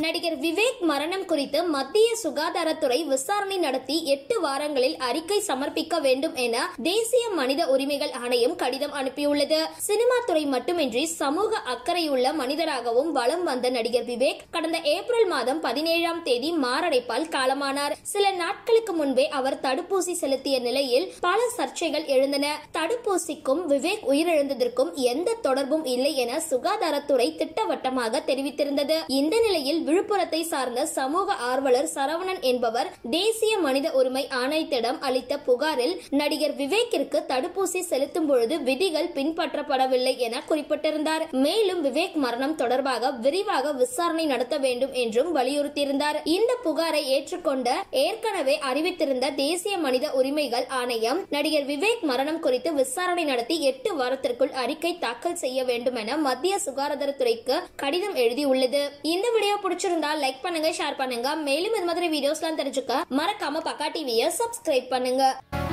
நடிகர் விவேக் மரணம் குறித்து மத்திய சுகாதாரத்துறை விசாரணை நடத்தி எட்டு வாரங்களில் அறிக்கை சமர்ப்பிக்க வேண்டும் என தேசிய மனித உரிமைகள் ஆணையம் கடிதம் அனுப்பியுள்ளது சினிமா துறை மட்டுமின்றி சமூக அக்கறையுள்ள மனிதராகவும் வலம் வந்த நடிகர் விவேக் கடந்த ஏப்ரல் மாதம் பதினேழாம் தேதி மாரடைப்பால் காலமானார் சில நாட்களுக்கு முன்பே அவர் தடுப்பூசி செலுத்திய நிலையில் பல சர்ச்சைகள் எழுந்தன தடுப்பூசிக்கும் விவேக் உயிரிழந்ததற்கும் எந்த தொடர்பும் இல்லை என சுகாதாரத்துறை திட்டவட்டமாக தெரிவித்திருந்தது இந்த நிலையில் விழுப்புரத்தை சார்ந்த சமூக ஆர்வலர் சரவணன் என்பவர் தேசிய மனித உரிமை ஆணையத்திடம் அளித்த புகாரில் நடிகர் விவேக்கிற்கு தடுப்பூசி செலுத்தும் பொழுது விதிகள் பின்பற்றப்படவில்லை என குறிப்பிட்டிருந்தார் மேலும் விவேக் மரணம் தொடர்பாக விரிவாக விசாரணை நடத்த வேண்டும் என்றும் வலியுறுத்தியிருந்தார் இந்த புகாரை ஏற்றுக்கொண்ட ஏற்கனவே அறிவித்திருந்த தேசிய மனித உரிமைகள் ஆணையம் நடிகர் விவேக் மரணம் குறித்து விசாரணை நடத்தி எட்டு வாரத்திற்குள் அறிக்கை தாக்கல் செய்ய வேண்டும் என மத்திய சுகாதாரத்துறைக்கு கடிதம் எழுதியுள்ளது இந்த வீடியோ பிடிச்சிருந்தா லைக் பண்ணுங்க ஷேர் பண்ணுங்க மேலும் இது மாதிரி வீடியோஸ்லாம் தெரிஞ்சுக்க மறக்காம பக்கா டிவியை சப்ஸ்கிரைப் பண்ணுங்க